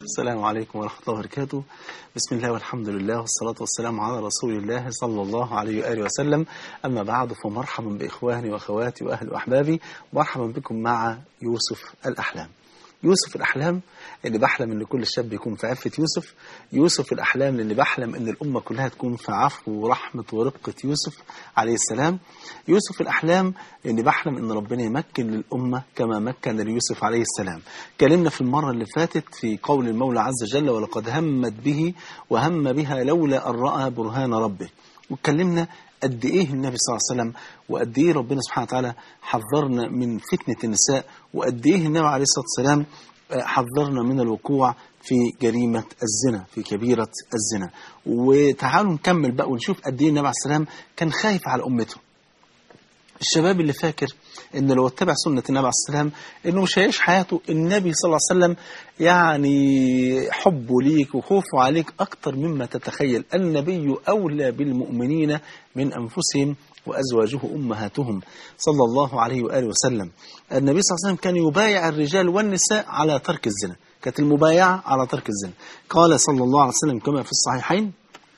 السلام عليكم ورحمة الله وبركاته بسم الله والحمد لله والصلاة والسلام على رسول الله صلى الله عليه وآله وسلم أما بعد فمرحبا بإخواني وأخواتي وأهل وأحبابي مرحبا بكم مع يوسف الأحلام يوسف الأحلام اللي بحلم ان كل شاب يكون في عفة يوسف يوسف الأحلام اللي بحلم ان الأمة كلها تكون في عفو ورحمة ورقة يوسف عليه السلام يوسف الأحلام اللي بحلم ان ربنا يمكن للأمة كما مكن ليوسف عليه السلام كلمنا في المرة اللي فاتت في قول المولى عز وجل ولقد همت به وهم بها لولا أن رأى برهان ربه واتكلمنا قد ايه النبي صلى الله عليه وسلم وقد ايه ربنا سبحانه وتعالى حذرنا من فتنة النساء وقد ايه النبي عليه الصلاة والسلام حذرنا من الوقوع في جريمة الزنا في كبيرة الزنا وتعالوا نكمل بقى ونشوف قد ايه النبي عليه السلام كان خايف على أمته الشباب اللي فاكر ان لو اتبع سنة النبي عليه السلام انه مش هيعيش حياته النبي صلى الله عليه وسلم يعني حبه ليك وخوفه عليك اكتر مما تتخيل النبي اولى بالمؤمنين من انفسهم وازواجه امهاتهم صلى الله عليه واله وسلم النبي صلى الله عليه وسلم كان يبايع الرجال والنساء على ترك الزنا كانت المبايعة على ترك الزنا قال صلى الله عليه وسلم كما في الصحيحين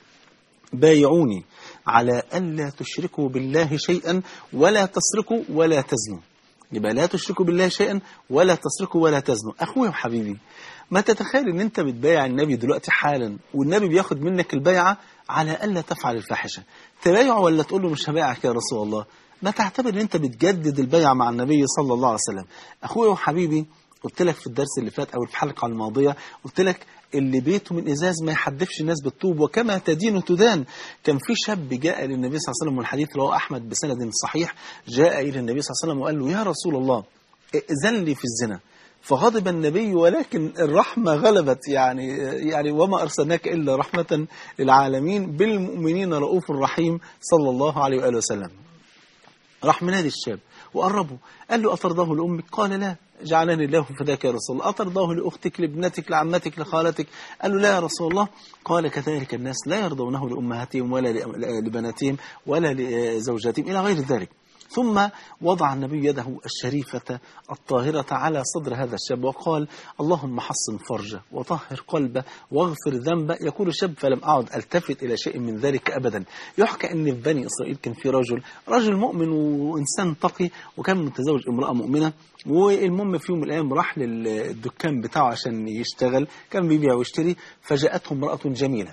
بايعوني على ألا تشركوا بالله شيئا ولا تسرقوا ولا تزنوا يبقى لا تشركوا بالله شيئا ولا تسرقوا ولا تزنوا أخوي وحبيبي ما تتخيل ان انت بتبايع النبي دلوقتي حالا والنبي بياخد منك البيعة على ألا تفعل الفاحشة تبايع ولا تقول له مش هبايعك يا رسول الله ما تعتبر ان انت بتجدد البيعة مع النبي صلى الله عليه وسلم أخوي وحبيبي قلت لك في الدرس اللي فات أو في الحلقة الماضية قلت لك اللي بيته من إزاز ما يحدفش الناس بالطوب وكما تدين تدان كان في شاب جاء للنبي صلى الله عليه وسلم والحديث رواه أحمد بسند صحيح جاء إلى النبي صلى الله عليه وسلم وقال له يا رسول الله ائذن لي في الزنا فغضب النبي ولكن الرحمة غلبت يعني يعني وما أرسلناك إلا رحمة للعالمين بالمؤمنين رؤوف رحيم صلى الله عليه وآله وسلم راح منادي الشاب وقربه قال له أترضاه لأمك قال لا جعلني الله فداك يا رسول الله أترضاه لأختك لابنتك لعمتك لخالتك قال له لا يا رسول الله قال كذلك الناس لا يرضونه لأمهاتهم ولا لبناتهم ولا لزوجاتهم إلى غير ذلك ثم وضع النبي يده الشريفة الطاهرة على صدر هذا الشاب وقال اللهم حصن فرجه وطهر قلبه واغفر ذنبه يقول الشاب فلم أعد ألتفت إلى شيء من ذلك أبدا يحكى أن في بني إسرائيل كان في رجل رجل مؤمن وإنسان تقي وكان متزوج امرأة مؤمنة والمهم في يوم من الأيام راح للدكان بتاعه عشان يشتغل كان بيبيع ويشتري فجاءته امرأة جميلة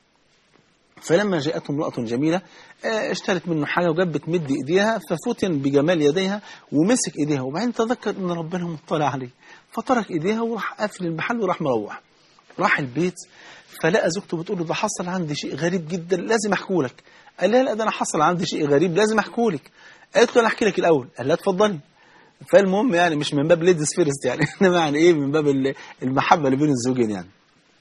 فلما جاءته امرأة جميلة اشترت منه حاجة وجت بتمد ايديها ففتن بجمال يديها ومسك ايديها وبعدين تذكر ان ربنا مطلع عليه فترك ايديها وراح قافل المحل وراح مروح راح البيت فلقى زوجته بتقول له ده حصل عندي شيء غريب جدا لازم احكوا لك قال لها لا ده انا حصل عندي شيء غريب لازم احكوا لك قالت له انا احكي لك الاول قال لها اتفضلي فالمهم يعني مش من باب ليديز فيرست يعني انما يعني ايه من باب المحبه اللي بين الزوجين يعني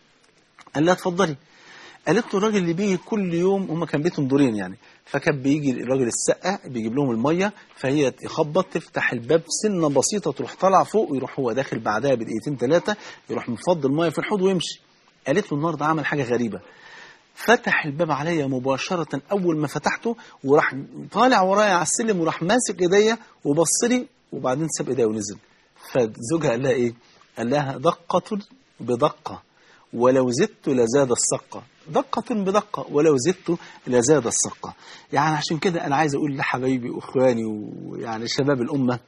قال لها اتفضلي قالت له الراجل اللي بيجي كل يوم هم كان بيتهم دورين يعني فكان بيجي الراجل السقة بيجيب لهم المية فهي يخبط تفتح الباب سنة بسيطة تروح طالع فوق ويروح هو داخل بعدها بدقيقتين ثلاثة يروح مفض المية في الحوض ويمشي قالت له النهارده عمل حاجة غريبة فتح الباب عليا مباشرة أول ما فتحته وراح طالع ورايا على السلم وراح ماسك إيديا وبص لي وبعدين ساب إيديا ونزل فزوجها قال لها إيه؟ قال لها دقة بدقة ولو زدت لزاد السقة دقة بدقة ولو زدت لزاد السقة يعني عشان كده أنا عايز أقول لحبايبي وإخواني ويعني شباب الأمة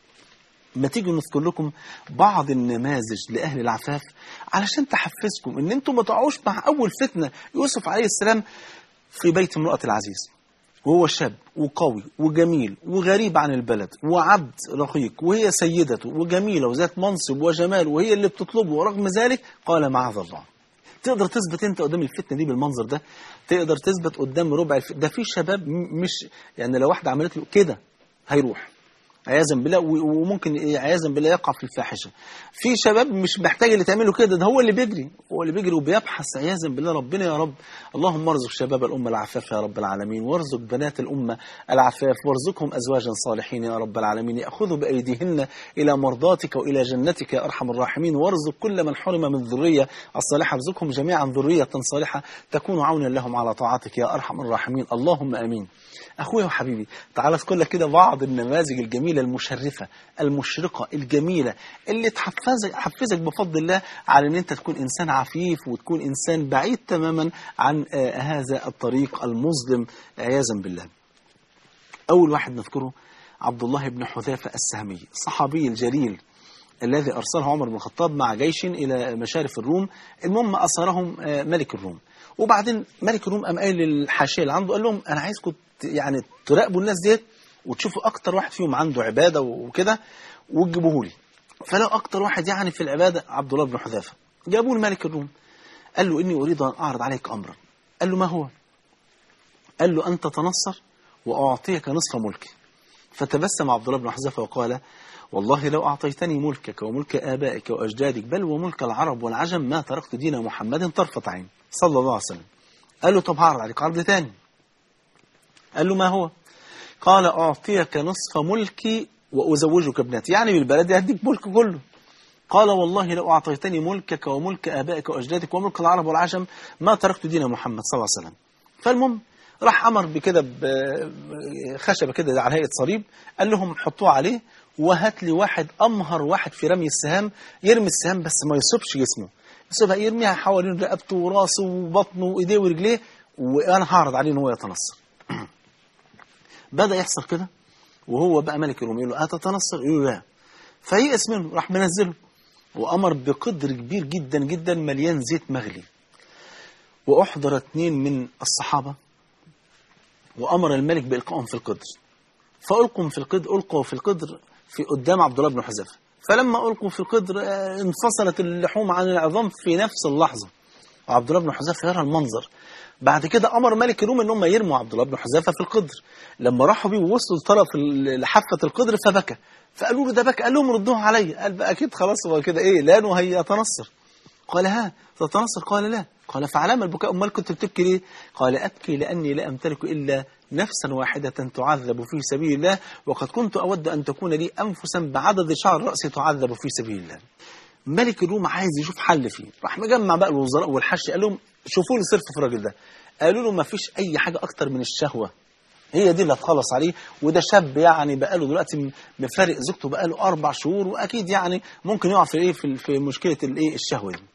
ما تيجوا نذكر لكم بعض النماذج لأهل العفاف علشان تحفزكم ان انتم ما تقعوش مع أول فتنة يوسف عليه السلام في بيت امرأة العزيز وهو شاب وقوي وجميل وغريب عن البلد وعبد رقيق وهي سيدته وجميلة وذات منصب وجمال وهي اللي بتطلبه ورغم ذلك قال معاذ الله تقدر تثبت انت قدام الفتنة دي بالمنظر ده تقدر تثبت قدام ربع الفتنة ده في شباب مش يعني لو واحدة عملت له كده هيروح عياذا بالله وممكن عياذا بالله يقع في الفاحشه. في شباب مش محتاج اللي تعمله كده ده هو اللي بيجري هو اللي بيجري وبيبحث عياذا بالله ربنا يا رب اللهم ارزق شباب الامه العفاف يا رب العالمين وارزق بنات الامه العفاف وارزقهم ازواجا صالحين يا رب العالمين ياخذوا بايديهن الى مرضاتك والى جنتك يا ارحم الراحمين وارزق كل من حرم من الذريه الصالحه ارزقهم جميعا ذريه صالحه تكون عونا لهم على طاعتك يا ارحم الراحمين اللهم امين. اخويا وحبيبي تعال اذكر لك كده بعض النماذج الجميله الجميلة المشرفة المشرقة الجميلة اللي تحفزك حفزك بفضل الله على ان انت تكون انسان عفيف وتكون انسان بعيد تماما عن آه، هذا الطريق المظلم عياذا بالله اول واحد نذكره عبد الله بن حذافة السهمي الصحابي الجليل الذي أرسله عمر بن الخطاب مع جيش إلى مشارف الروم المهم أسرهم آه، ملك الروم وبعدين ملك الروم قام قايل للحاشية اللي عنده قال لهم أنا عايزكم ت- يعني تراقبوا الناس ديت وتشوفوا أكتر واحد فيهم عنده عبادة وكده وتجيبوه لي فلو أكتر واحد يعني في العبادة عبد الله بن حذافة جابوه لملك الروم قال له إني أريد أن أعرض عليك أمرا قال له ما هو قال له أن تتنصر وأعطيك نصف ملكي فتبسم عبد الله بن حذافة وقال والله لو أعطيتني ملكك وملك آبائك وأجدادك بل وملك العرب والعجم ما تركت دين محمد طرفة عين صلى الله عليه وسلم قال له طب هعرض عليك عرض تاني قال له ما هو قال أعطيك نصف ملكي وأزوجك ابنتي يعني بالبلد هديك ملك كله قال والله لو أعطيتني ملكك وملك آبائك وأجدادك وملك العرب والعجم ما تركت دين محمد صلى الله عليه وسلم فالمهم راح أمر بكده بخشبة كده على هيئة صليب قال لهم حطوه عليه وهات لي واحد أمهر واحد في رمي السهام يرمي السهام بس ما يصيبش جسمه يصيبها يرميها حوالين رقبته وراسه وبطنه وإيديه ورجليه وأنا هعرض عليه إن هو يتنصر بدأ يحصل كده وهو بقى ملك الروم يقول له أتتنصر؟ يقول له لا فيئس منه راح منزله وأمر بقدر كبير جدا جدا مليان زيت مغلي وأحضر اثنين من الصحابة وأمر الملك بإلقائهم في القدر فألقوا في القدر ألقوا في القدر في قدام عبد الله بن حذافة فلما ألقوا في القدر آه، انفصلت اللحوم عن العظام في نفس اللحظة وعبد الله بن حذافة يرى المنظر بعد كده أمر ملك الروم إن هم يرموا عبد الله بن حذافة في القدر لما راحوا بيه ووصلوا لطرف ال- لحافة القدر فبكى فقالوا له ده بكى قال لهم ردوه علي قال بقى أكيد خلاص هو كده إيه لانه هيتنصر قال ها تتنصر قال لا قال فعلام البكاء أمال كنت بتبكي ليه قال أبكي لأني لا أمتلك إلا نفسا واحدة تعذب في سبيل الله وقد كنت أود أن تكون لي أنفسا بعدد شعر رأسي تعذب في سبيل الله ملك الروم عايز يشوف حل فيه راح مجمع بقى الوزراء والحش قال لهم شوفوا لي صرف في الراجل ده قالوا له ما فيش أي حاجة أكتر من الشهوة هي دي اللي هتخلص عليه وده شاب يعني بقاله دلوقتي م- مفارق زوجته بقاله أربع شهور وأكيد يعني ممكن يقع في إيه في في مشكلة الإيه الشهوة دي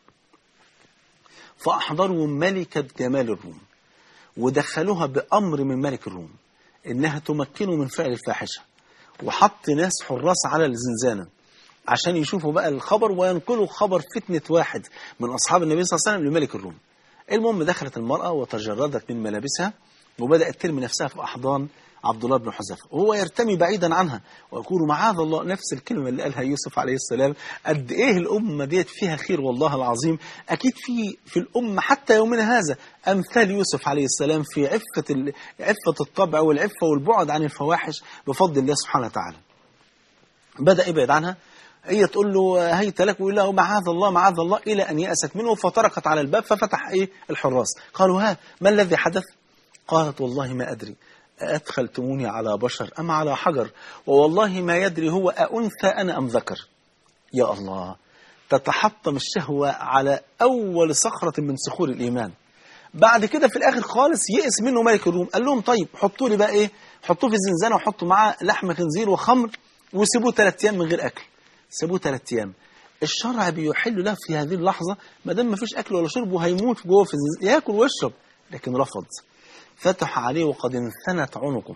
فأحضروا ملكة جمال الروم ودخلوها بأمر من ملك الروم إنها تمكنه من فعل الفاحشة وحط ناس حراس على الزنزانة عشان يشوفوا بقى الخبر وينقلوا خبر فتنة واحد من أصحاب النبي صلى الله عليه وسلم لملك الروم المهم دخلت المرأة وتجردت من ملابسها وبدأت ترمي نفسها في أحضان عبد الله بن حذافة وهو يرتمي بعيدا عنها ويقول معاذ الله نفس الكلمة اللي قالها يوسف عليه السلام قد إيه الأمة ديت فيها خير والله العظيم أكيد في في الأمة حتى يومنا هذا أمثال يوسف عليه السلام في عفة ال- عفة الطبع والعفة والبعد عن الفواحش بفضل الله سبحانه وتعالى بدأ يبعد عنها هي تقول له هيت لك ويقول له معاذ الله معاذ الله إلى أن يأست منه فطرقت على الباب ففتح إيه الحراس قالوا ها ما الذي حدث قالت والله ما أدري أدخلتموني على بشر أم على حجر ووالله ما يدري هو أأنثى أنا أم ذكر يا الله تتحطم الشهوة على أول صخرة من صخور الإيمان بعد كده في الآخر خالص يئس منه ملك الروم قال لهم طيب حطوا لي بقى إيه حطوه في الزنزانة وحطوا معاه لحم خنزير وخمر وسيبوه ثلاث أيام من غير أكل سيبوه ثلاث أيام الشرع بيحل له في هذه اللحظة ما دام ما فيش أكل ولا شرب وهيموت جوه في الزنزانة ياكل ويشرب لكن رفض فتح عليه وقد انثنت عنقه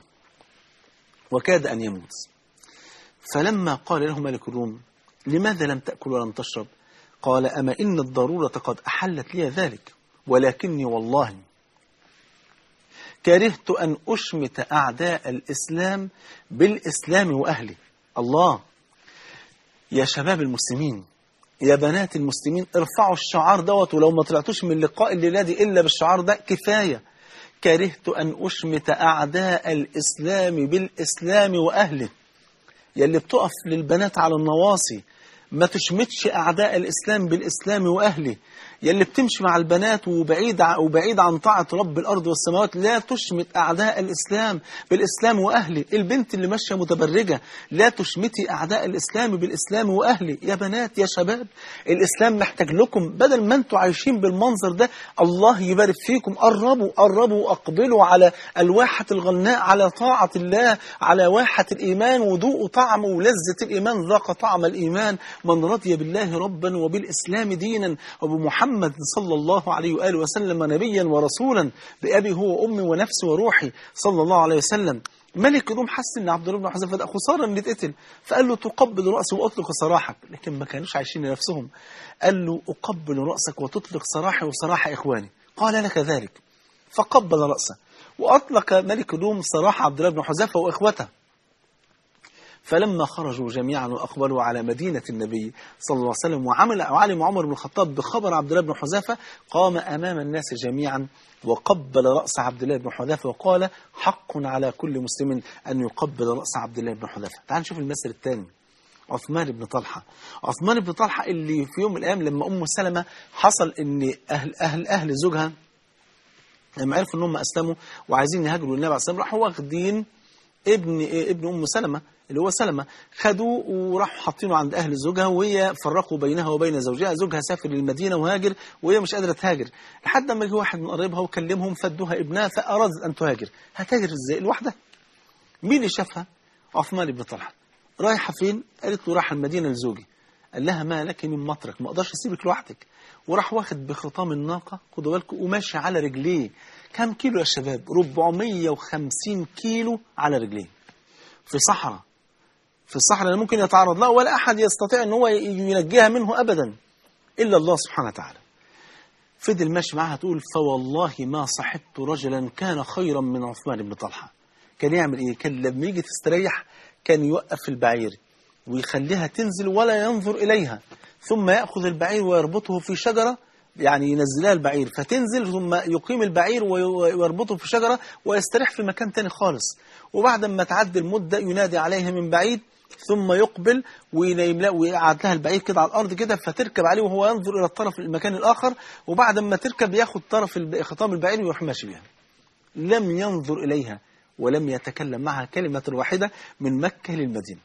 وكاد أن يموت فلما قال له ملك الروم لماذا لم تأكل ولم تشرب قال أما إن الضرورة قد أحلت لي ذلك ولكني والله كرهت أن أشمت أعداء الإسلام بالإسلام وأهله الله يا شباب المسلمين يا بنات المسلمين ارفعوا الشعار دوت ولو ما طلعتوش من لقاء الليلة دي إلا بالشعار ده كفاية كرهت أن أشمت أعداء الإسلام بالإسلام وأهله يلي بتقف للبنات على النواصي ما تشمتش أعداء الإسلام بالإسلام وأهله يلي بتمشي مع البنات وبعيد ع- وبعيد عن طاعة رب الأرض والسماوات لا تشمت أعداء الإسلام بالإسلام وأهله البنت اللي ماشية متبرجة لا تشمتي أعداء الإسلام بالإسلام وأهله يا بنات يا شباب الإسلام محتاج لكم بدل ما أنتوا عايشين بالمنظر ده الله يبارك فيكم قربوا قربوا أقبلوا على الواحة الغناء على طاعة الله على واحة الإيمان وذوقوا طعم ولذة الإيمان ذاق طعم الإيمان من رضي بالله ربا وبالإسلام دينا وبمحمد صلى الله عليه وآله وسلم نبيا ورسولا بأبي هو وأمي ونفسي وروحي صلى الله عليه وسلم ملك دوم حس ان عبد الله بن حذيفه ده خساره ان يتقتل فقال له تقبل راسه واطلق سراحك لكن ما كانوش عايشين لنفسهم قال له اقبل راسك وتطلق سراحي وسراح اخواني قال لك ذلك فقبل راسه واطلق ملك دوم سراح عبد الله بن حذيفه واخوته فلما خرجوا جميعا واقبلوا على مدينه النبي صلى الله عليه وسلم وعمل وعلم عمر بن الخطاب بخبر عبد الله بن حذافه قام امام الناس جميعا وقبل راس عبد الله بن حذافه وقال حق على كل مسلم ان يقبل راس عبد الله بن حذافه. تعال نشوف المثل الثاني. عثمان بن طلحه. عثمان بن طلحه اللي في يوم من الايام لما ام سلمه حصل ان اهل اهل اهل زوجها لما عرفوا ان هم اسلموا وعايزين يهاجروا للنبي عليه الصلاه والسلام راحوا واخدين ابن ابن ام سلمه اللي هو سلمة خدوه وراحوا حاطينه عند أهل زوجها وهي فرقوا بينها وبين زوجها زوجها سافر للمدينة وهاجر وهي مش قادرة تهاجر لحد ما جه واحد من قرايبها وكلمهم فدوها ابنها فأرادت أن تهاجر هتهاجر ازاي لوحدها مين اللي شافها عثمان بن طلحة رايحة فين قالت له راح المدينة لزوجي قال لها ما لك من مطرك ما اقدرش اسيبك لوحدك وراح واخد بخطام الناقة خدوا بالكم وماشي على رجليه كم كيلو يا شباب 450 كيلو على رجليه في صحراء في الصحراء لا ممكن يتعرض لها ولا أحد يستطيع أن هو ينجيها منه أبدا إلا الله سبحانه وتعالى فضل ماشي معاها تقول فوالله ما صحبت رجلا كان خيرا من عثمان بن طلحة كان يعمل إيه كان لما يجي تستريح كان يوقف البعير ويخليها تنزل ولا ينظر إليها ثم يأخذ البعير ويربطه في شجرة يعني ينزلها البعير فتنزل ثم يقيم البعير ويربطه في شجرة ويستريح في مكان تاني خالص وبعد ما تعدي المدة ينادي عليها من بعيد ثم يقبل ويقعد لها البعير كده على الأرض كده فتركب عليه وهو ينظر إلى الطرف المكان الآخر وبعد ما تركب ياخد طرف خطام البعير ويروح ماشي بها لم ينظر إليها ولم يتكلم معها كلمة واحدة من مكة للمدينة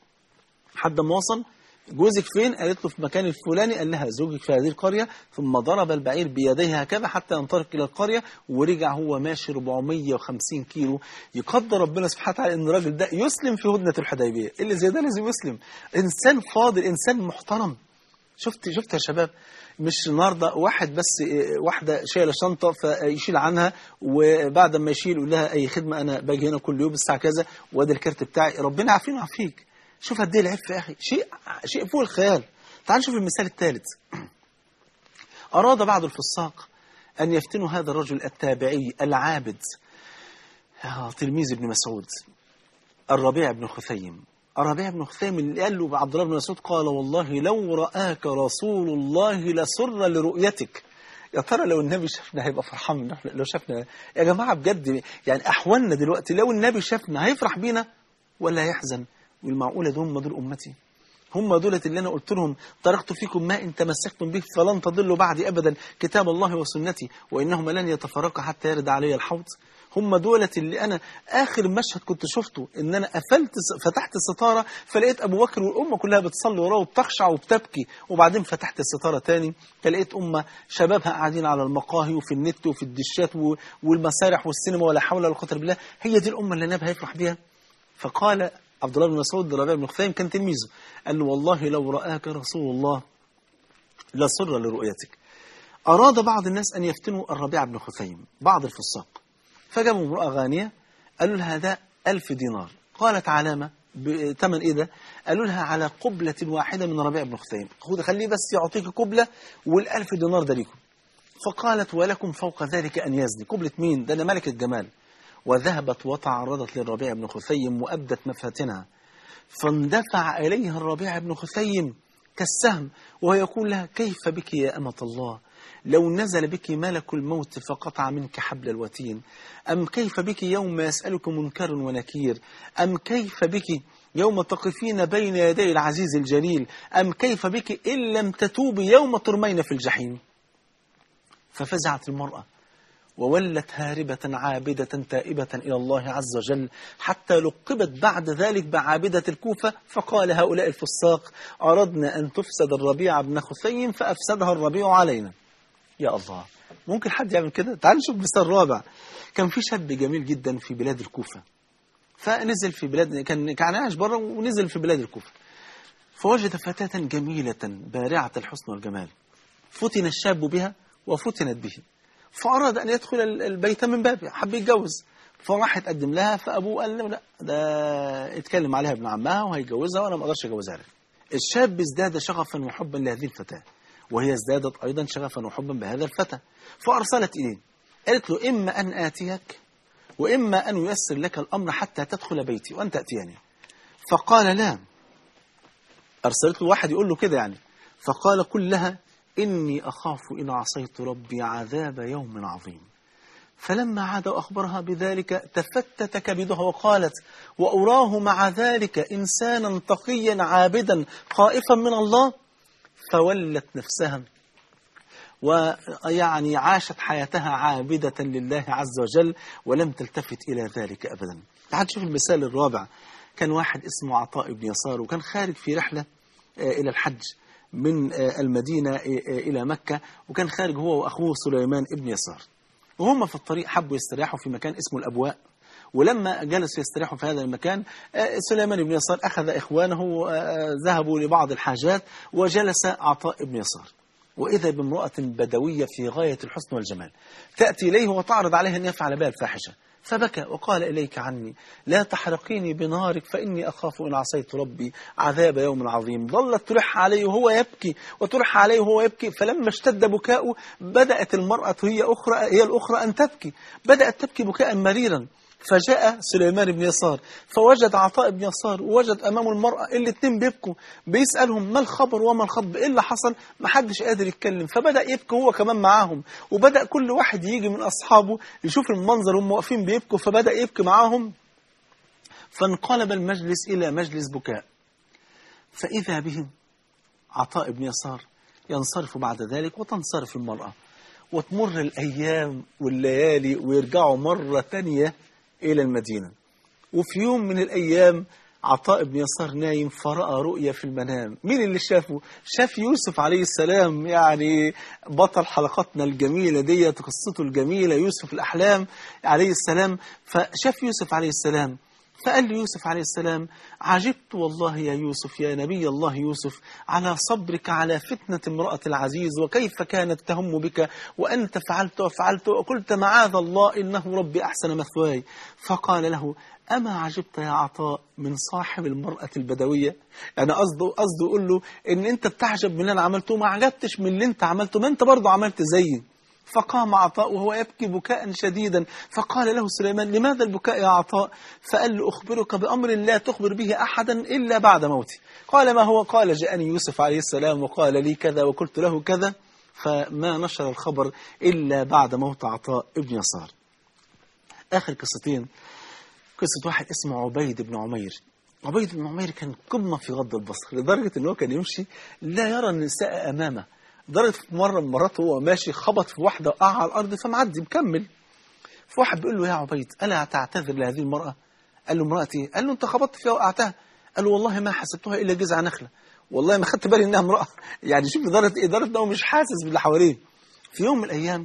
حد ما وصل جوزك فين قالت له في مكان الفلاني قال لها زوجك في هذه القرية ثم ضرب البعير بيديه هكذا حتى ينطلق إلى القرية ورجع هو ماشي 450 كيلو يقدر ربنا سبحانه وتعالى ان الراجل ده يسلم في هدنة الحديبية اللي زي ده لازم يسلم إنسان فاضل إنسان محترم شفت شفت يا شباب مش النهارده واحد بس واحده شايله شنطه فيشيل عنها وبعد ما يشيل يقول لها اي خدمه انا باجي هنا كل يوم الساعه كذا وادي الكارت بتاعي ربنا عارفين وعافيك شوف قد ايه العفه يا اخي شيء شيء فوق الخيال تعال نشوف المثال الثالث اراد بعض الفساق ان يفتنوا هذا الرجل التابعي العابد تلميذ ابن مسعود الربيع بن خثيم الربيع بن خثيم اللي قال له عبد الله بن مسعود قال والله لو رآك رسول الله لسر لرؤيتك يا ترى لو النبي شافنا هيبقى فرحان لو شافنا يا جماعة بجد يعني أحوالنا دلوقتي لو النبي شافنا هيفرح بينا ولا هيحزن والمعقولة دول هم دول أمتي هم دولة اللي أنا قلت لهم تركت فيكم ما إن تمسكتم به فلن تضلوا بعدي أبدا كتاب الله وسنتي وإنهما لن يتفرقا حتى يرد علي الحوض هم دولة اللي أنا آخر مشهد كنت شفته إن أنا قفلت فتحت الستارة فلقيت أبو بكر والأمة كلها بتصلي وراه وبتخشع وبتبكي وبعدين فتحت الستارة تاني فلقيت أمة شبابها قاعدين على المقاهي وفي النت وفي الدشات والمسارح والسينما ولا حول ولا قوة إلا بالله هي دي الأمة اللي النبي هيفرح بيها فقال عبد الله بن مسعود ربيع بن خثيم كان تلميذه قال له والله لو رآك رسول الله لسر لرؤيتك أراد بعض الناس أن يفتنوا الربيع بن خثيم بعض الفساق فجابوا امرأة غانية قالوا لها ده ألف دينار قالت علامة بثمن إيه ده قالوا لها على قبلة واحدة من ربيع بن خثيم خد خليه بس يعطيك قبلة والألف دينار ده ليكم فقالت ولكم فوق ذلك أن يزني قبلة مين ده أنا ملك الجمال وذهبت وتعرضت للربيع بن خثيم وأبدت مفاتنها فاندفع إليها الربيع بن خثيم كالسهم وهو يقول لها كيف بك يا أمة الله لو نزل بك ملك الموت فقطع منك حبل الوتين أم كيف بك يوم يسألك منكر ونكير أم كيف بك يوم تقفين بين يدي العزيز الجليل أم كيف بك إن لم تتوبي يوم ترمين في الجحيم ففزعت المرأة وولت هاربة عابدة تائبة إلى الله عز وجل حتى لقبت بعد ذلك بعابدة الكوفة فقال هؤلاء الفساق أردنا أن تفسد الربيع بن خثيم فأفسدها الربيع علينا يا الله ممكن حد يعمل كده تعال نشوف مثال رابع كان في شاب جميل جدا في بلاد الكوفة فنزل في بلاد كان كان عايش بره ونزل في بلاد الكوفة فوجد فتاة جميلة بارعة الحسن والجمال فتن الشاب بها وفتنت به فأراد أن يدخل البيت من بابه حب يتجوز فراح يتقدم لها فأبوه قال له لا ده اتكلم عليها ابن عمها وهيجوزها وأنا ما أقدرش أجوزها لك الشاب ازداد شغفا وحبا لهذه الفتاة وهي ازدادت أيضا شغفا وحبا بهذا الفتى فأرسلت إليه قالت له إما أن آتيك وإما أن ييسر لك الأمر حتى تدخل بيتي وأن تأتيني فقال لا أرسلت له واحد يقول له كده يعني فقال قل لها إني أخاف إن عصيت ربي عذاب يوم عظيم فلما عاد وأخبرها بذلك تفتت كبدها وقالت وأراه مع ذلك إنسانا تقيا عابدا خائفا من الله فولت نفسها ويعني عاشت حياتها عابدة لله عز وجل ولم تلتفت إلى ذلك أبدا تعال نشوف المثال الرابع كان واحد اسمه عطاء بن يسار وكان خارج في رحلة إلى الحج من المدينة إلى مكة وكان خارج هو وأخوه سليمان بن يسار وهم في الطريق حبوا يستريحوا في مكان اسمه الأبواء ولما جلسوا يستريحوا في هذا المكان سليمان بن يسار أخذ إخوانه ذهبوا لبعض الحاجات وجلس عطاء بن يسار وإذا بامرأة بدوية في غاية الحسن والجمال تأتي إليه وتعرض عليه أن يفعل بها الفاحشة فبكى وقال إليك عني لا تحرقيني بنارك فإني أخاف إن عصيت ربي عذاب يوم عظيم ظلت تلح عليه وهو يبكي وتلح عليه وهو يبكي فلما اشتد بكاؤه بدأت المرأة هي أخرى هي الأخرى أن تبكي بدأت تبكي بكاء مريرا فجاء سليمان بن يسار فوجد عطاء بن يسار ووجد أمامه المرأة الاثنين بيبكوا بيسألهم ما الخبر وما الخطب إيه اللي حصل ما حدش قادر يتكلم فبدأ يبكي هو كمان معاهم وبدأ كل واحد يجي من أصحابه يشوف المنظر هم واقفين بيبكوا فبدأ يبكي معاهم فانقلب المجلس إلى مجلس بكاء فإذا بهم عطاء بن يسار ينصرف بعد ذلك وتنصرف المرأة وتمر الأيام والليالي ويرجعوا مرة تانية إلى المدينة وفي يوم من الأيام عطاء بن يسار نايم فرأى رؤيا في المنام مين اللي شافه؟ شاف يوسف عليه السلام يعني بطل حلقاتنا الجميلة دي قصته الجميلة يوسف الأحلام عليه السلام فشاف يوسف عليه السلام فقال لي يوسف عليه السلام عجبت والله يا يوسف يا نبي الله يوسف على صبرك على فتنة امرأة العزيز وكيف كانت تهم بك وأنت فعلت وفعلت وقلت معاذ الله إنه ربي أحسن مثواي فقال له أما عجبت يا عطاء من صاحب المرأة البدوية يعني قصده قصده يقول له إن أنت بتعجب من اللي أنا عملته ما عجبتش من اللي أنت عملته ما أنت برضه عملت زيي فقام عطاء وهو يبكي بكاء شديدا فقال له سليمان لماذا البكاء يا عطاء فقال له أخبرك بأمر لا تخبر به أحدا إلا بعد موتي قال ما هو قال جاءني يوسف عليه السلام وقال لي كذا وقلت له كذا فما نشر الخبر إلا بعد موت عطاء ابن يسار آخر قصتين قصة واحد اسمه عبيد بن عمير عبيد بن عمير كان قمة في غض البصر لدرجة أنه كان يمشي لا يرى النساء أمامه لدرجة في مرة من مرات وهو ماشي خبط في واحدة وقع على الأرض فمعدي مكمل فواحد بيقول له يا عبيد ألا تعتذر لهذه المرأة قال له امرأتي قال له أنت خبطت فيها وقعتها قال له والله ما حسبتها إلا جذع نخلة والله ما خدت بالي إنها امرأة يعني شوف إدارة إدارة أنه مش حاسس باللي حواليه في يوم من الأيام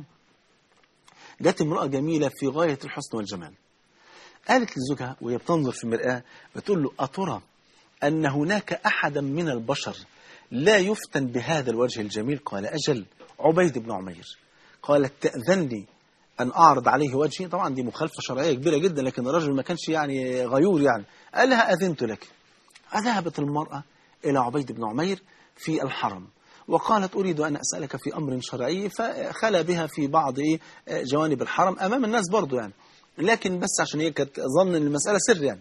جت امرأة جميلة في غاية الحسن والجمال قالت لزوجها وهي بتنظر في المرآة بتقول له أترى أن هناك أحدا من البشر لا يفتن بهذا الوجه الجميل قال أجل عبيد بن عمير قالت تأذن لي أن أعرض عليه وجهي طبعا دي مخالفة شرعية كبيرة جدا لكن الرجل ما كانش يعني غيور يعني قال لها أذنت لك ذهبت المرأة إلى عبيد بن عمير في الحرم وقالت أريد أن أسألك في أمر شرعي فخلى بها في بعض جوانب الحرم أمام الناس برضو يعني لكن بس عشان هي كانت ظن ان المسألة سر يعني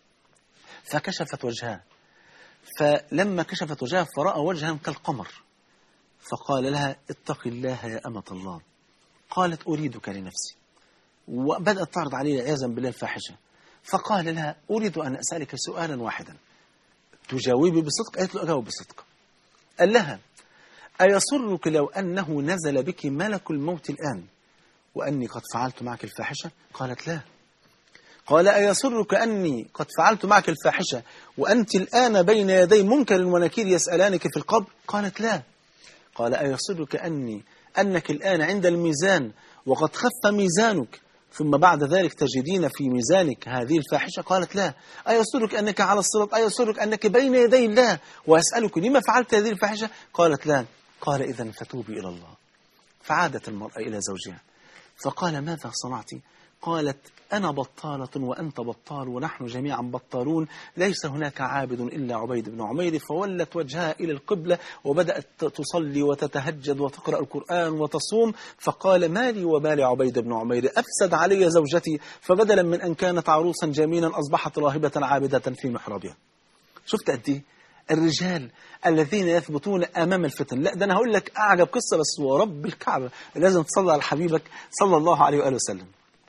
فكشفت وجهها فلما كشفت وجهها فرأى وجها كالقمر فقال لها اتق الله يا أمة الله قالت أريدك لنفسي وبدأت تعرض عليه عياذا بالله الفاحشة فقال لها أريد أن أسألك سؤالا واحدا تجاوبي بصدق قالت له أجاوب بصدق قال لها أيسرك لو أنه نزل بك ملك الموت الآن وأني قد فعلت معك الفاحشة قالت لا قال أيسرك أني قد فعلت معك الفاحشة وأنت الآن بين يدي منكر ونكير يسألانك في القبر قالت لا قال أيسرك أني أنك الآن عند الميزان وقد خف ميزانك ثم بعد ذلك تجدين في ميزانك هذه الفاحشة قالت لا أيسرك أنك على الصراط أيسرك أنك بين يدي الله وأسألك لما فعلت هذه الفاحشة قالت لا قال إذا فتوبي إلى الله فعادت المرأة إلى زوجها فقال ماذا صنعت قالت أنا بطالة وأنت بطال ونحن جميعا بطالون ليس هناك عابد إلا عبيد بن عمير فولت وجهها إلى القبلة وبدأت تصلي وتتهجد وتقرأ القرآن وتصوم فقال ما لي وبال عبيد بن عمير أفسد علي زوجتي فبدلا من أن كانت عروسا جميلا أصبحت راهبة عابدة في محرابها شفت قد ايه الرجال الذين يثبتون امام الفتن لا ده انا هقول لك اعجب قصه بس ورب الكعبه لازم تصلي على حبيبك صلى الله عليه واله وسلم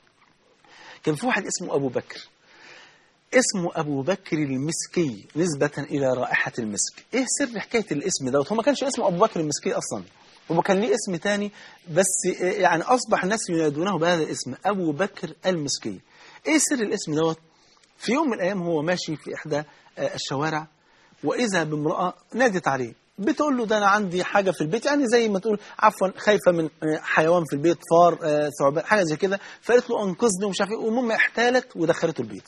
كان في واحد اسمه ابو بكر اسمه ابو بكر المسكي نسبه الى رائحه المسك ايه سر حكايه الاسم دوت هو ما كانش اسمه ابو بكر المسكي اصلا هو كان ليه اسم تاني بس يعني اصبح الناس ينادونه بهذا الاسم ابو بكر المسكي ايه سر الاسم دوت في يوم من الايام هو ماشي في احدى الشوارع وإذا بامرأة نادت عليه بتقول له ده أنا عندي حاجة في البيت يعني زي ما تقول عفوا خايفة من حيوان في البيت فار ثعبان حاجة زي كده فقالت له أنقذني ومش عارف إيه والمهم احتالت ودخلته البيت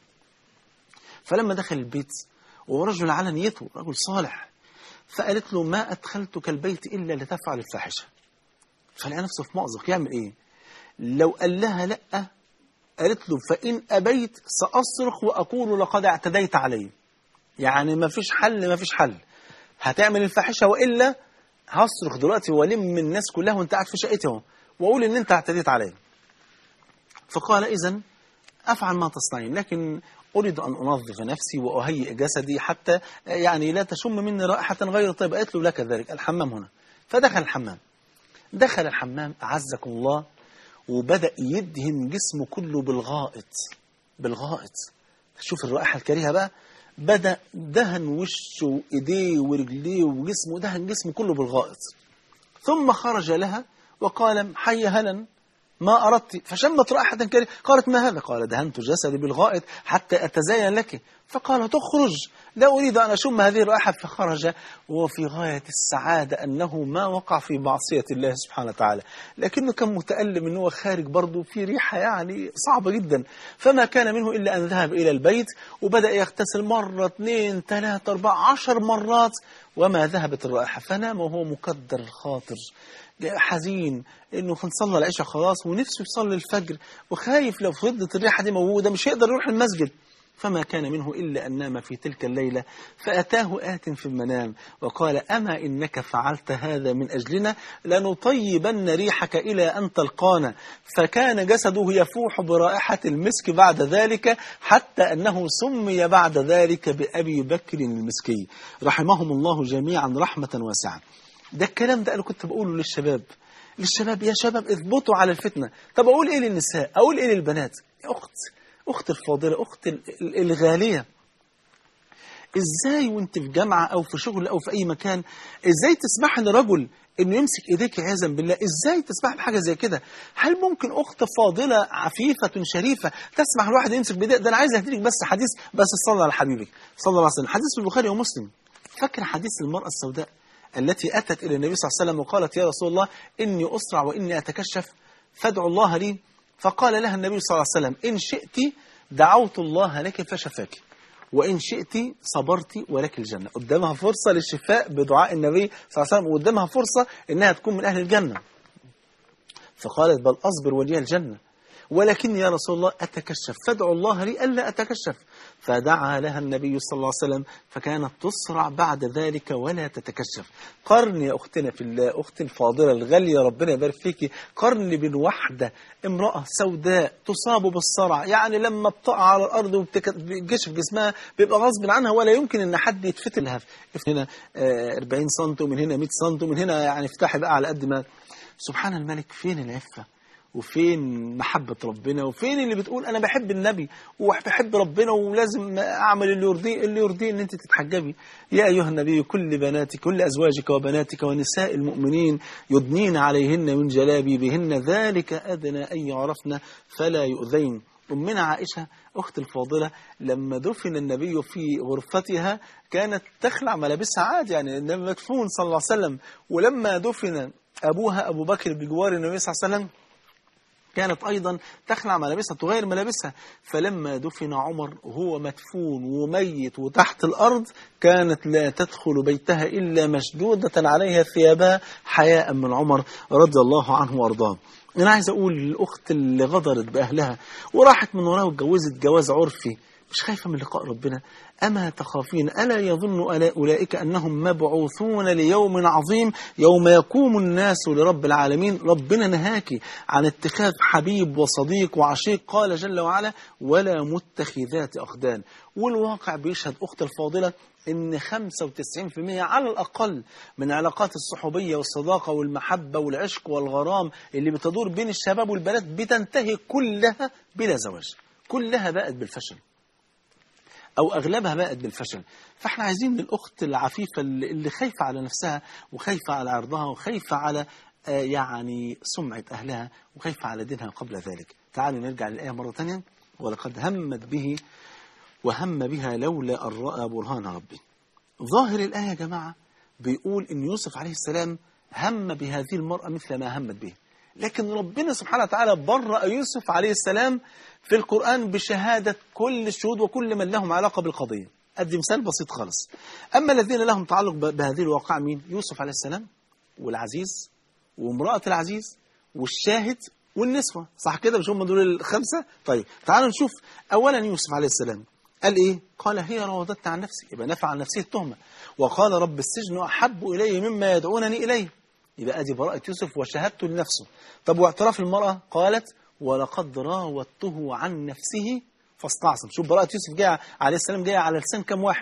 فلما دخل البيت ورجل على نيته رجل صالح فقالت له ما أدخلتك البيت إلا لتفعل الفاحشة فلقى نفسه في مأزق يعمل إيه لو قال لها لأ قالت له فإن أبيت سأصرخ وأقول لقد اعتديت علي يعني ما فيش حل ما فيش حل هتعمل الفاحشه والا هصرخ دلوقتي والم الناس كلها وانت قاعد في شقتي اهو واقول ان انت اعتديت عليا فقال اذا افعل ما تصنعين لكن اريد ان انظف نفسي واهيئ جسدي حتى يعني لا تشم مني رائحه غير طيبه قالت له لك ذلك الحمام هنا فدخل الحمام دخل الحمام اعزكم الله وبدا يدهن جسمه كله بالغائط بالغائط شوف الرائحه الكريهه بقى بدأ دهن وشه وإيديه ورجليه وجسمه دهن جسمه كله بالغائط ثم خرج لها وقال حي هلا ما أردت فشمت رائحة كريهة قالت ما هذا قال دهنت جسدي بالغائط حتى أتزين لك فقال تخرج لا أريد أن أشم هذه الرائحة فخرج وهو في غاية السعادة أنه ما وقع في معصية الله سبحانه وتعالى لكنه كان متألم أنه خارج برضه في ريحة يعني صعبة جدا فما كان منه إلا أن ذهب إلى البيت وبدأ يغتسل مرة اثنين ثلاثة أربعة عشر مرات وما ذهبت الرائحة فنام وهو مكدر الخاطر حزين انه كان صلى العشاء خلاص ونفسه يصلي الفجر وخايف لو فضلت الريحه دي موجوده مش هيقدر يروح المسجد فما كان منه إلا أن نام في تلك الليلة فأتاه آت في المنام وقال أما إنك فعلت هذا من أجلنا لنطيبن ريحك إلى أن تلقانا فكان جسده يفوح برائحة المسك بعد ذلك حتى أنه سمي بعد ذلك بأبي بكر المسكي رحمهم الله جميعا رحمة واسعة ده الكلام ده أنا كنت بقوله للشباب للشباب يا شباب اثبتوا على الفتنة طب أقول إيه للنساء أقول إيه للبنات يا أخت أخت الفاضلة أخت الغالية إزاي وانت في جامعة أو في شغل أو في أي مكان إزاي تسمح لرجل إنه يمسك إيديك عياذا بالله إزاي تسمح بحاجة زي كده هل ممكن أخت فاضلة عفيفة شريفة تسمح لواحد يمسك بإيديك ده أنا عايز أهديك بس حديث بس صلى على حبيبك صلى الله عليه وسلم حديث في البخاري ومسلم فاكر حديث المرأة السوداء التي أتت إلى النبي صلى الله عليه وسلم وقالت يا رسول الله إني أسرع وإني أتكشف فادعوا الله لي فقال لها النبي صلى الله عليه وسلم إن شئت دعوت الله لك فشفاك وإن شئت صبرت ولك الجنة قدامها فرصة للشفاء بدعاء النبي صلى الله عليه وسلم وقدامها فرصة إنها تكون من أهل الجنة فقالت بل أصبر ولي الجنة ولكن يا رسول الله أتكشف فادعوا الله لي ألا أتكشف فدعا لها النبي صلى الله عليه وسلم فكانت تسرع بعد ذلك ولا تتكشف قرن يا أختنا في الله أختي الفاضلة الغالية ربنا يبارك فيكي قرن بين واحدة امرأة سوداء تصاب بالصرع يعني لما بتقع على الأرض وبتكشف جسمها بيبقى غصب عنها ولا يمكن أن حد يتفتن لها هنا 40 سم ومن هنا 100 سم ومن هنا يعني افتحي بقى على قد ما سبحان الملك فين العفة وفين محبة ربنا وفين اللي بتقول أنا بحب النبي وبحب ربنا ولازم أعمل اللي يرضيه اللي يرضيه إن أنت تتحجبي يا أيها النبي كل بناتك كل أزواجك وبناتك ونساء المؤمنين يدنين عليهن من جلابيبهن ذلك أدنى أن يعرفن فلا يؤذين أمنا عائشة أخت الفاضلة لما دفن النبي في غرفتها كانت تخلع ملابسها عادي يعني النبي مدفون صلى الله عليه وسلم ولما دفن أبوها أبو بكر بجوار النبي صلى الله عليه وسلم كانت أيضا تخلع ملابسها تغير ملابسها فلما دفن عمر وهو مدفون وميت وتحت الأرض كانت لا تدخل بيتها إلا مشدودة عليها ثيابها حياء من عمر رضي الله عنه وأرضاه أنا عايز أقول للأخت اللي غدرت بأهلها وراحت من وراه واتجوزت جواز عرفي مش خايفة من لقاء ربنا أما تخافين ألا يظن ألا أولئك أنهم مبعوثون ليوم عظيم يوم يقوم الناس لرب العالمين ربنا نهاكي عن اتخاذ حبيب وصديق وعشيق قال جل وعلا ولا متخذات أخدان والواقع بيشهد أخت الفاضلة إن 95% على الأقل من علاقات الصحوبية والصداقة والمحبة والعشق والغرام اللي بتدور بين الشباب والبنات بتنتهي كلها بلا زواج كلها بقت بالفشل أو أغلبها بقت بالفشل فإحنا عايزين للأخت العفيفة اللي خايفة على نفسها وخايفة على عرضها وخايفة على آه يعني سمعة أهلها وخايفة على دينها قبل ذلك تعالوا نرجع للآية مرة ثانية ولقد همت به وهم بها لولا أن رأى برهان ربي ظاهر الآية يا جماعة بيقول إن يوسف عليه السلام هم بهذه المرأة مثل ما همت به لكن ربنا سبحانه وتعالى برأ يوسف عليه السلام في القرآن بشهادة كل الشهود وكل من لهم علاقة بالقضية أدي مثال بسيط خالص أما الذين لهم تعلق بهذه الواقعة مين يوسف عليه السلام والعزيز وامرأة العزيز والشاهد والنسوة صح كده مش هم دول الخمسة طيب تعالوا نشوف أولا يوسف عليه السلام قال إيه قال هي راودتني عن نفسي يبقى نفع عن نفسه التهمة وقال رب السجن أحب إلي مما يدعونني إليه يبقى أدي براءة يوسف وشهادته لنفسه طب واعتراف المرأة قالت ولقد راودته عن نفسه فاستعصم شوف براءة يوسف جاء عليه السلام جاء على لسان كم واحد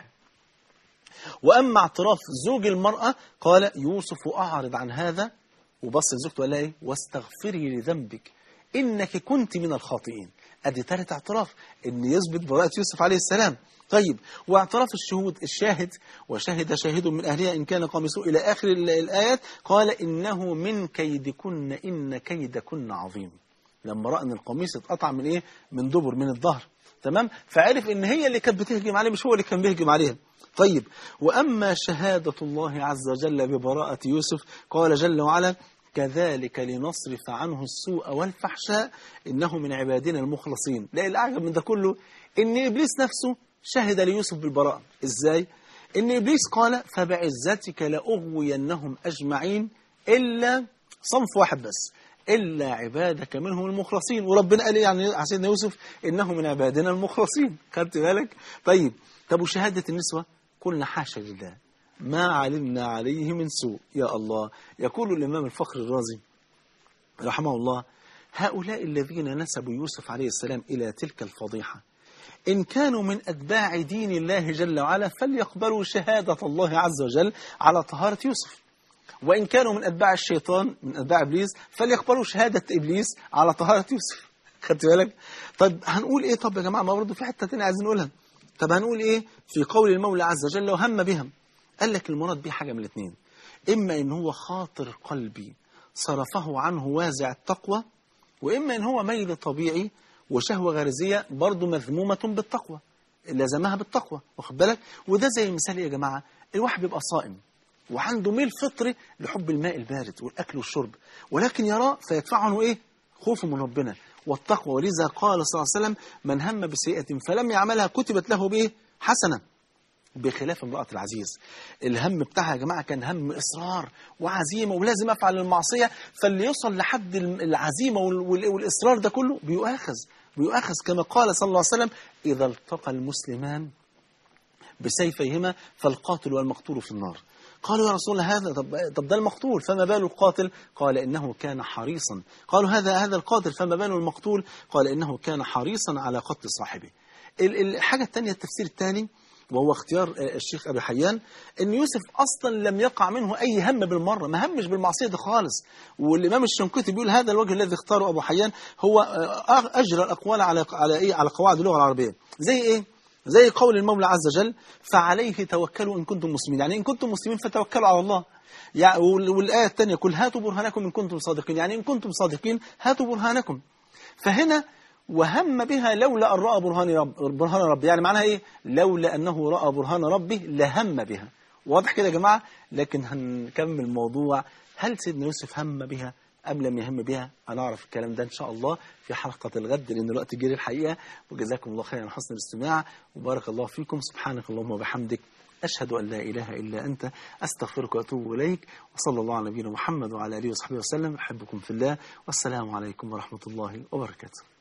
وأما اعتراف زوج المرأة قال يوسف أعرض عن هذا وبص لزوجته وقال لها ايه واستغفري لذنبك إنك كنت من الخاطئين أدي ثالث اعتراف إن يثبت براءة يوسف عليه السلام طيب واعتراف الشهود الشاهد وشهد شاهد من أهلها إن كان قميصه إلى آخر الآيات قال إنه من كيدكن إن كيدكن عظيم لما رأى أن القميص اتقطع من إيه من دبر من الظهر تمام فعرف إن هي اللي كانت بتهجم عليه مش هو اللي كان بيهجم عليها طيب وأما شهادة الله عز وجل ببراءة يوسف قال جل وعلا كذلك لنصرف عنه السوء والفحشاء إنه من عبادنا المخلصين لا الأعجب من ده كله إن إبليس نفسه شهد ليوسف بالبراءة إزاي؟ إن إبليس قال فبعزتك لأغوينهم أجمعين إلا صنف واحد بس إلا عبادك منهم المخلصين وربنا قال إيه يعني على سيدنا يوسف إنه من عبادنا المخلصين خدت بالك؟ طيب طب وشهادة النسوة قلنا حاشا لله ما علمنا عليه من سوء يا الله يقول الإمام الفخر الرازي رحمه الله هؤلاء الذين نسبوا يوسف عليه السلام إلى تلك الفضيحة إن كانوا من أتباع دين الله جل وعلا فليقبلوا شهادة الله عز وجل على طهارة يوسف وإن كانوا من أتباع الشيطان من أتباع إبليس فليقبلوا شهادة إبليس على طهارة يوسف خدت بالك طب هنقول إيه طب يا جماعة ما برضه في حتة تانية عايزين نقولها طب هنقول إيه في قول المولى عز وجل وهم بهم قال لك المراد بيه حاجة من الاثنين إما إن هو خاطر قلبي صرفه عنه وازع التقوى وإما إن هو ميل طبيعي وشهوة غريزية برضه مذمومة بالتقوى لازمها بالتقوى واخد بالك وده زي مثال يا جماعة الواحد بيبقى صائم وعنده ميل فطري لحب الماء البارد والأكل والشرب ولكن يرى فيدفع عنه إيه خوفه من ربنا والتقوى ولذا قال صلى الله عليه وسلم من هم بسيئة فلم يعملها كتبت له بإيه حسنة بخلاف امرأة العزيز الهم بتاعها يا جماعة كان هم إصرار وعزيمة ولازم أفعل المعصية فاللي يوصل لحد العزيمة والإصرار ده كله بيؤاخذ بيؤاخذ كما قال صلى الله عليه وسلم إذا التقى المسلمان بسيفيهما فالقاتل والمقتول في النار قالوا يا رسول الله هذا طب, طب ده المقتول فما بال القاتل قال إنه كان حريصا قالوا هذا هذا القاتل فما بال المقتول قال إنه كان حريصا على قتل صاحبه الحاجة الثانية التفسير الثاني وهو اختيار آه، الشيخ أبي حيان أن يوسف أصلا لم يقع منه أي هم بالمرة ما همش بالمعصية دي خالص والإمام الشنقيطي بيقول هذا الوجه الذي اختاره أبو حيان هو آه، أجرى الأقوال على على إيه على قواعد اللغة العربية زي إيه زي قول المولى عز وجل فعليه توكلوا إن كنتم مسلمين يعني إن كنتم مسلمين فتوكلوا على الله يعني وال- والآية الثانية قل هاتوا برهانكم إن كنتم صادقين يعني إن كنتم صادقين هاتوا برهانكم فهنا وهم بها لولا أن رأى برهان رب برهان رب يعني معناها إيه لولا أنه رأى برهان ربه لهم بها واضح كده يا جماعة لكن هنكمل الموضوع هل سيدنا يوسف هم بها أم لم يهم بها هنعرف الكلام ده إن شاء الله في حلقة الغد لأن الوقت جري الحقيقة وجزاكم الله خيرا على حسن الاستماع وبارك الله فيكم سبحانك اللهم وبحمدك أشهد أن لا إله إلا أنت أستغفرك وأتوب إليك وصلى الله على نبينا محمد وعلى آله وصحبه وسلم أحبكم في الله والسلام عليكم ورحمة الله وبركاته